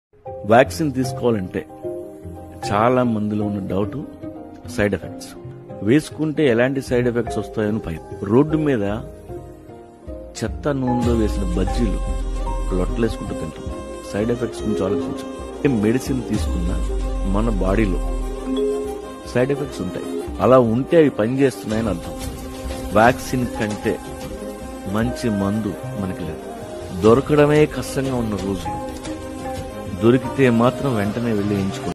vaccine తీసుకోవాలంటే చాలా మందిలో ఉన్న డౌట్ సైడ్ ఎఫెక్ట్స్ వేసుకుంటే ఎలాంటి సైడ్ ఎఫెక్ట్స్ వస్తాయని భయం రోడ్డు మీద చెత్త నూనెలో వేసిన బజ్జీలు లొట్టలేసుకుంటూ తింటాం సైడ్ ఎఫెక్ట్స్ గురించి ఆలోచించాం ఏ మెడిసిన్ తీసుకున్నా మన బాడీలో సైడ్ ఎఫెక్ట్స్ ఉంటాయి అలా ఉంటే అవి పనిచేస్తున్నాయని అర్థం వ్యాక్సిన్ కంటే మంచి మందు మనకి లేదు దొరకడమే కష్టంగా ఉన్న రోజు దొరికితే మాత్రం వెంటనే వెళ్ళి ఎంచుకో